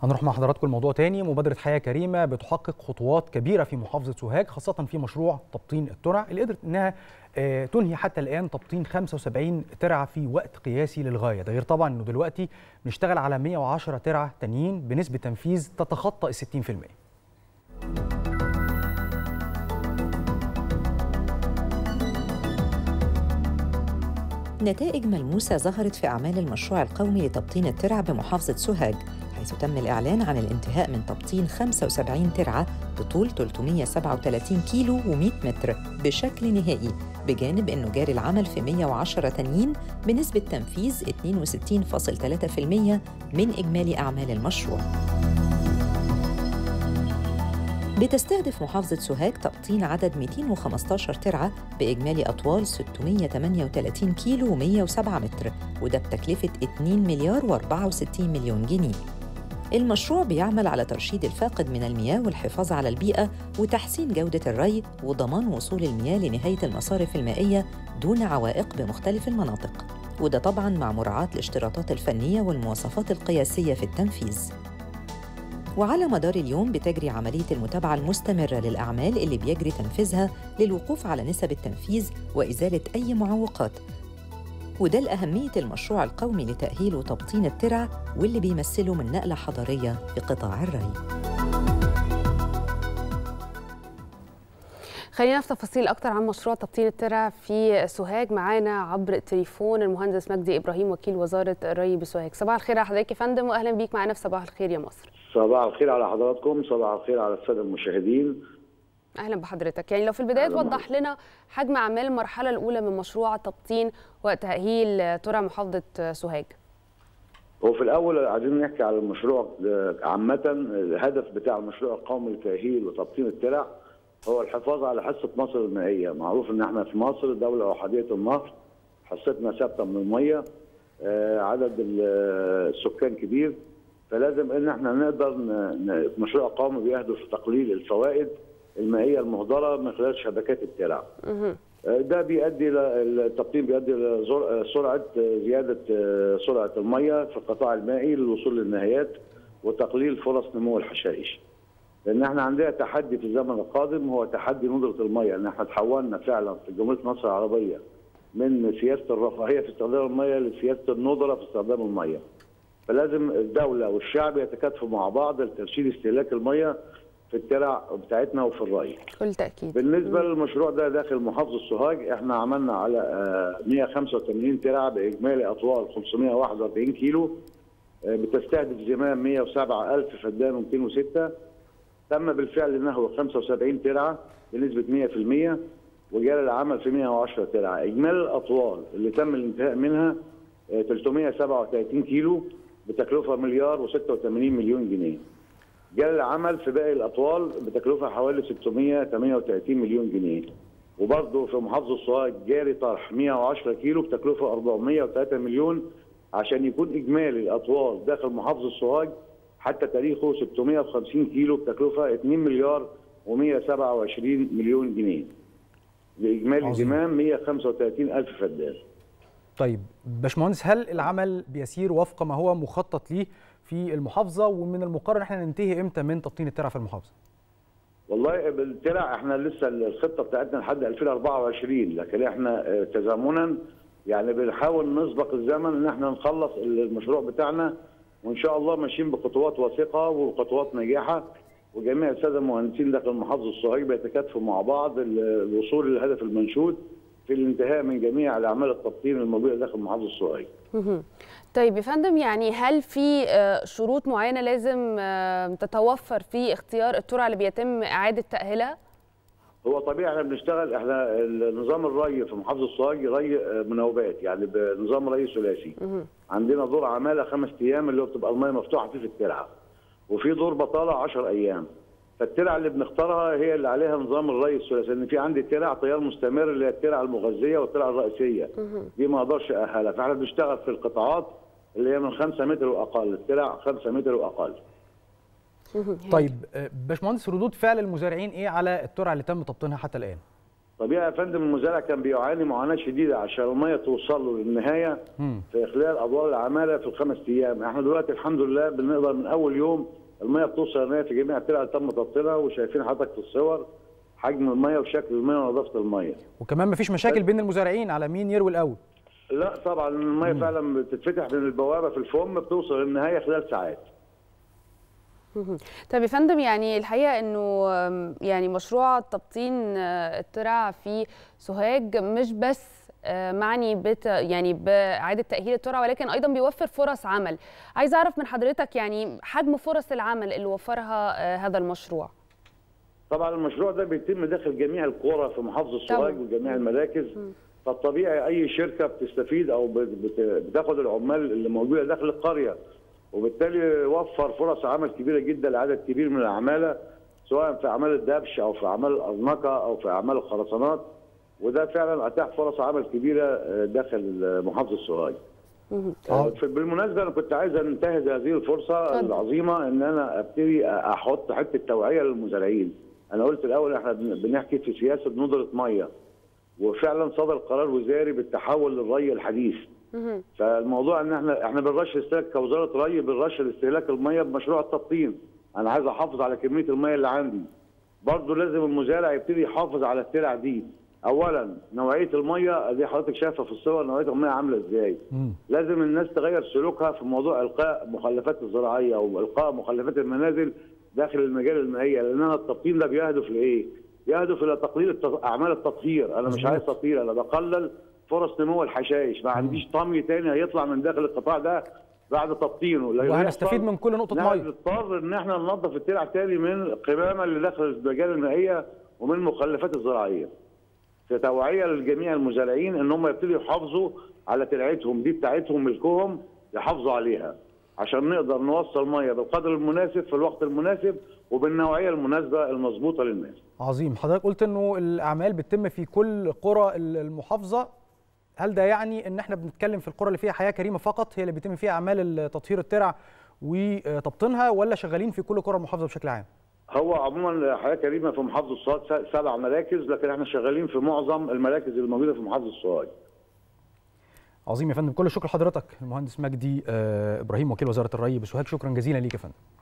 هنروح مع حضراتكم الموضوع تاني مبادرة حياة كريمة بتحقق خطوات كبيرة في محافظة سوهاج خاصة في مشروع تبطين الترع اللي قدرت انها آه، تنهي حتى الآن تبطين 75 ترعة في وقت قياسي للغاية ده غير طبعا انه دلوقتي بنشتغل على 110 ترعة تانيين بنسبة تنفيذ تتخطى ال 60% نتائج ملموسة ظهرت في أعمال المشروع القومي لتبطين الترع بمحافظة سوهاج حيث تم الإعلان عن الانتهاء من تبطين 75 ترعة بطول 337 كيلو و100 متر بشكل نهائي بجانب أنه جاري العمل في 110 تانيين بنسبة تنفيذ 62.3% من إجمالي أعمال المشروع بتستهدف محافظة سوهاج تبطين عدد 215 ترعة بإجمالي أطوال 638 كيلو و107 متر وده بتكلفة 2 مليار و64 مليون جنيه المشروع بيعمل على ترشيد الفاقد من المياه والحفاظ على البيئة وتحسين جودة الري وضمان وصول المياه لنهاية المصارف المائية دون عوائق بمختلف المناطق وده طبعاً مع مراعاة الاشتراطات الفنية والمواصفات القياسية في التنفيذ وعلى مدار اليوم بتجري عملية المتابعة المستمرة للأعمال اللي بيجري تنفيذها للوقوف على نسب التنفيذ وإزالة أي معوقات وده لأهمية المشروع القومي لتأهيل وتبطين الترع واللي بيمثله من نقلة حضارية في قطاع الري خلينا في تفاصيل اكتر عن مشروع تبطين الترع في سوهاج معانا عبر التليفون المهندس مجدي ابراهيم وكيل وزاره الري بسوهاج صباح الخير على حضرتك يا فندم واهلا بيك معانا في صباح الخير يا مصر صباح الخير على حضراتكم صباح الخير على الساده المشاهدين اهلا بحضرتك يعني لو في البدايه أهلاً توضح لنا حجم اعمال المرحله الاولى من مشروع تبطين وتاهيل ترع محافظه سوهاج هو في الاول عايزين نحكي على المشروع آه، عامه الهدف بتاع المشروع القومي لتاهيل وتبطين الترع هو الحفاظ على حصه مصر المائيه معروف ان احنا في مصر دوله احاديه النهر حصتنا ثابته من الميه آه، عدد ال- آه، السكان كبير فلازم ان احنا نقدر ن- ن- المشروع القومي بيهدف لتقليل الفوائد المائيه المهدره من خلال شبكات الترع مهم. ده بيؤدي ل- التبطين بيؤدي لسرعه زياده سرعه الميه في القطاع المائي للوصول للنهايات وتقليل فرص نمو الحشائش. لان احنا عندنا تحدي في الزمن القادم هو تحدي ندره الميه ان احنا تحولنا فعلا في جمهوريه مصر العربيه من سياسه الرفاهيه في استخدام الميه لسياسه الندره في استخدام الميه. فلازم الدوله والشعب يتكاتفوا مع بعض لترشيد استهلاك الميه في الترع بتاعتنا وفي الري. بكل تاكيد بالنسبه للمشروع ده داخل محافظه سوهاج احنا عملنا على آه، 185 ترعه باجمالي اطوال 541 كيلو آه، بتستهدف زمام 107000 فدان و206 تم بالفعل نهو 75 ترعه بنسبه 100% وجاري العمل في 110 ترعه اجمالي الاطوال اللي تم الانتهاء منها آه، 337 كيلو بتكلفه مليار و86 مليون جنيه جاري العمل في باقي الاطوال بتكلفه حوالي 638 مليون جنيه وبرضه في محافظه سوهاج جاري طرح 110 كيلو بتكلفه 403 مليون عشان يكون اجمالي الاطوال داخل محافظه سوهاج حتى تاريخه 650 كيلو بتكلفه 2 مليار و127 مليون جنيه باجمالي عظيم. زمام 135 الف فدان طيب باشمهندس هل العمل بيسير وفق ما هو مخطط ليه في المحافظة ومن المقرر ان احنا ننتهي امتى من تبطين الترع في المحافظة؟ والله بالترع احنا لسه الخطه بتاعتنا لحد 2024 لكن احنا اه، تزامنا يعني بنحاول نسبق الزمن ان احنا نخلص المشروع بتاعنا وان شاء الله ماشيين بخطوات وثيقه وخطوات ناجحه وجميع الساده المهندسين داخل محافظه الصهيب بيتكاتفوا مع بعض ال- الوصول للهدف المنشود في الانتهاء من جميع الاعمال التبطين الموجوده داخل محافظه الصهيب. مهم. طيب يا فندم يعني هل في آه، شروط معينه لازم آه، تتوفر في اختيار الترع اللي بيتم اعاده تاهيلها هو طبيعي احنا بنشتغل احنا نظام الري في محافظه الصهاج ري اه، مناوبات يعني بنظام ري ثلاثي. عندنا دور عماله خمس ايام اللي هو بتبقى الميه مفتوحه فيه في الترعه. وفي دور بطاله 10 ايام. فالترعه اللي بنختارها هي اللي عليها نظام الري الثلاثي لان في عندي ترع تيار مستمر اللي هي الترعه المغذيه والترعه الرئيسيه. دي ما اقدرش ااهلها فاحنا بنشتغل في القطاعات اللي هي من 5 متر واقل، الترع 5 متر واقل. طيب آه، باشمهندس ردود فعل المزارعين ايه على الترع اللي تم تبطينها حتى الان؟ طبيعي يا فندم المزارع كان بيعاني معاناه شديده عشان الميه توصل له للنهايه في خلال ادوار العماله في الخمس ايام، احنا دلوقتي الحمد لله بنقدر من اول يوم الميه بتوصل للنهايه في جميع الترع اللي تم تبطينها وشايفين حضرتك في الصور حجم الميه وشكل الميه ونظافه الميه. وكمان مفيش مشاكل بين المزارعين على مين يروي الاول لا طبعا الميه فعلا بتتفتح من البوابه في الفم بتوصل للنهايه خلال ساعات. مهم. طيب يا فندم يعني الحقيقه انه آم، يعني مشروع تبطين آه، الترع في سوهاج مش بس آه، معني بت يعني باعاده تاهيل الترع ولكن ايضا بيوفر فرص عمل عايز اعرف من حضرتك يعني حجم فرص العمل اللي وفرها آه، هذا المشروع طبعا المشروع ده بيتم داخل جميع القرى في محافظه سوهاج طبعاً. وجميع المراكز فالطبيعي اي شركه بتستفيد او بت- بت- بتاخد العمال اللي موجوده داخل القريه وبالتالي وفر فرص عمل كبيره جدا لعدد كبير من العماله سواء في اعمال الدبش او في اعمال الارنقه او في اعمال الخرسانات وده فعلا اتاح فرص عمل كبيره آه، داخل محافظه سوهاج. آه. ف- بالمناسبه انا كنت عايز انتهز هذه الفرصه اتفضل. العظيمه ان انا ابتدي احط حته توعيه للمزارعين. انا قلت الاول احنا بن- بنحكي في سياسه ندره ميه وفعلا صدر قرار وزاري بالتحول للري الحديث. مهم. فالموضوع ان احنا احنا بنرش استهلاك كوزاره ري بنرش لاستهلاك الميه بمشروع التبطين. انا عايز احافظ على كميه الميه اللي عندي. برضه لازم المزارع يبتدي يحافظ على الترع دي. اولا نوعيه الميه دي حضرتك شايفه في الصور نوعيه الميه عامله ازاي. مم. لازم الناس تغير سلوكها في موضوع القاء مخلفات الزراعيه او القاء مخلفات المنازل داخل المجال المائيه لان التبطين ده بيهدف لايه؟ يهدف الى تقليل الت- اعمال التطهير، انا مش مظبوط. عايز تطهير انا بقلل فرص نمو الحشائش، ما عنديش طمي تاني هيطلع من داخل القطاع ده بعد تبطينه لا وهنستفيد يحصل- من كل نقطه لا ميه نضطر ان احنا ننظف الترع تاني من القمامه اللي داخل المجال المائيه ومن المخلفات الزراعيه. في توعيه لجميع المزارعين ان هم يبتدوا يحافظوا على ترعتهم دي بتاعتهم ملكهم يحافظوا عليها عشان نقدر نوصل ميه بالقدر المناسب في الوقت المناسب وبالنوعيه المناسبه المظبوطه للناس. عظيم حضرتك قلت انه الاعمال بتتم في كل قرى المحافظه هل ده يعني ان احنا بنتكلم في القرى اللي فيها حياه كريمه فقط هي اللي بيتم فيها اعمال تطهير الترع وتبطينها ولا شغالين في كل قرى المحافظه بشكل عام هو عموما حياه كريمه في محافظه الصهاج سبع مراكز لكن احنا شغالين في معظم المراكز اللي موجوده في محافظه الصهاج. عظيم يا فندم كل الشكر لحضرتك المهندس مجدي آه، ابراهيم وكيل وزاره الري بسوهاج شكرا جزيلا ليك يا فندم